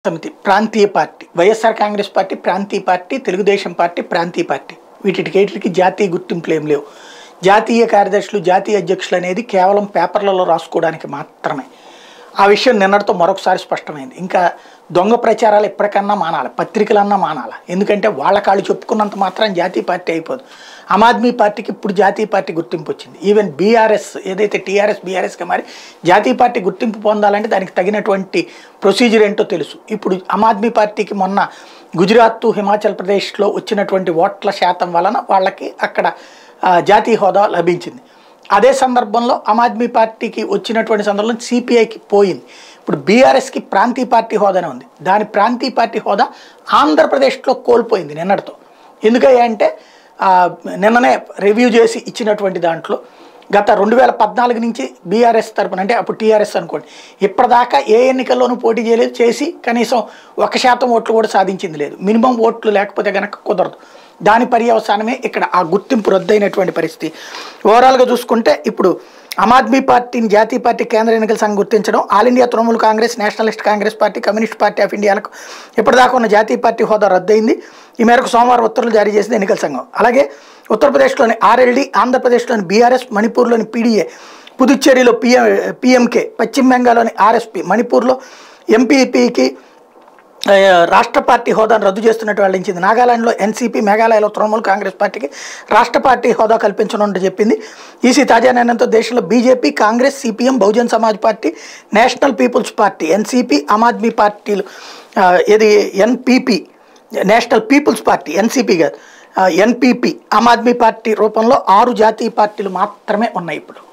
సమితి ప్రాంతీయ party YSR Congress party ప్రాంతీయ పార్టీ తెలుగుదేశం పార్టీ ప్రాంతీయ పార్టీ వీటికి జాతీయ గుర్తింపులు ఏం లేవు జాతీయ కార్యదర్శులు జాతీయ అధ్యక్షులు అనేది కేవలం పేపర్లలో రాసుకోవడానికి మాత్రమే ఆ విషయం నిన్నటితో మరొకసారి స్పష్టమైంది ఇంకా దొంగ ప్రచారాలు ఎప్పటికన్నా మానాలి పత్రికలన్నా మానాలి ఎందుకంటే వాళ్ళ కాళ్ళు చెప్పుకున్నంత మాత్రం జాతీయ పార్టీ అయిపోదు ఆమ్ ఆద్మీ పార్టీకి ఇప్పుడు జాతీయ పార్టీ గుర్తింపు వచ్చింది ఈవెన్ బీఆర్ఎస్ ఏదైతే టీఆర్ఎస్ బీఆర్ఎస్గా మారి జాతీయ పార్టీ గుర్తింపు పొందాలంటే దానికి తగినటువంటి ప్రొసీజర్ ఏంటో తెలుసు ఇప్పుడు ఆమ్ ఆద్మీ పార్టీకి మొన్న గుజరాత్ హిమాచల్ ప్రదేశ్లో వచ్చినటువంటి ఓట్ల శాతం వలన వాళ్ళకి అక్కడ ఆ, జాతీయ హోదా లభించింది అదే సందర్భంలో ఆమ్ ఆద్మీ పార్టీకి వచ్చినటువంటి సందర్భంలో సిపిఐకి పోయింది ఇప్పుడు బీఆర్ఎస్కి ప్రాంతీయ పార్టీ హోదానే ఉంది దాని ప్రాంతీయ పార్టీ హోదా ఆంధ్రప్రదేశ్లో కోల్పోయింది నిన్నటితో ఎందుకయ్యా అంటే ఆ, నిన్ననే రివ్యూ చేసి ఇచ్చినటువంటి దాంట్లో గత రెండు వేల పద్నాలుగు నుంచి బీఆర్ఎస్ తరపున అంటే అప్పుడు టీఆర్ఎస్ అనుకోండి ఇప్పటిదాకా ఏ ఎన్నికల్లోనూ పోటీ చేయలేదు చేసి కనీసం ఒక శాతం ఓట్లు కూడా సాధించింది లేదు మినిమం ఓట్లు లేకపోతే కనుక కుదరదు దాని పర్యవసానమే ఇక్కడ ఆ గుర్తింపు రద్దయినటువంటి పరిస్థితి ఓవరాల్గా చూసుకుంటే ఇప్పుడు ఆమ్ ఆద్మీ పార్టీని జాతీయ పార్టీ కేంద్ర ఎన్నికల సంఘం గుర్తించడం all India Trinamool Congress nationalist Congress party communist party of ఇండియాలకు ఇప్పటిదాకా ఉన్న జాతీయ పార్టీ హోదా రద్దయింది ఈ మేరకు సోమవారం ఉత్తర్వులు జారీ చేసింది ఎన్నికల సంఘం అలాగే ఉత్తరప్రదేశ్లోని ఆర్ఎల్డీ ఆంధ్రప్రదేశ్లోని బీఆర్ఎస్ మణిపూర్లోని పీడీఏ పుదుచ్చేరిలో పిఎం పిఎంకే పశ్చిమ బెంగాల్లోని ఆర్ఎస్పీ మణిపూర్లో ఎంపీపీకి ఆ, రాష్ట్ర పార్టీ హోదాను రద్దు చేస్తున్నట్టు వెల్లడించింది నాగాలాండ్లో ఎన్సీపీ మేఘాలయలో తృణమూల్ కాంగ్రెస్ పార్టీకి రాష్ట్ర పార్టీ హోదా కల్పించనుంటూ చెప్పింది ఈసీ తాజా నిర్ణయంతో దేశంలో BJP Congress CPM Bahujan Samaj party national people's party NCP Aam Aadmi పార్టీలు ఆ, ఇది NPP national people's party NCP కాదు ఎన్పీపీ ఆమ్ ఆద్మీ పార్టీ రూపంలో ఆరు జాతీయ పార్టీలు మాత్రమే ఉన్నాయి ఇప్పుడు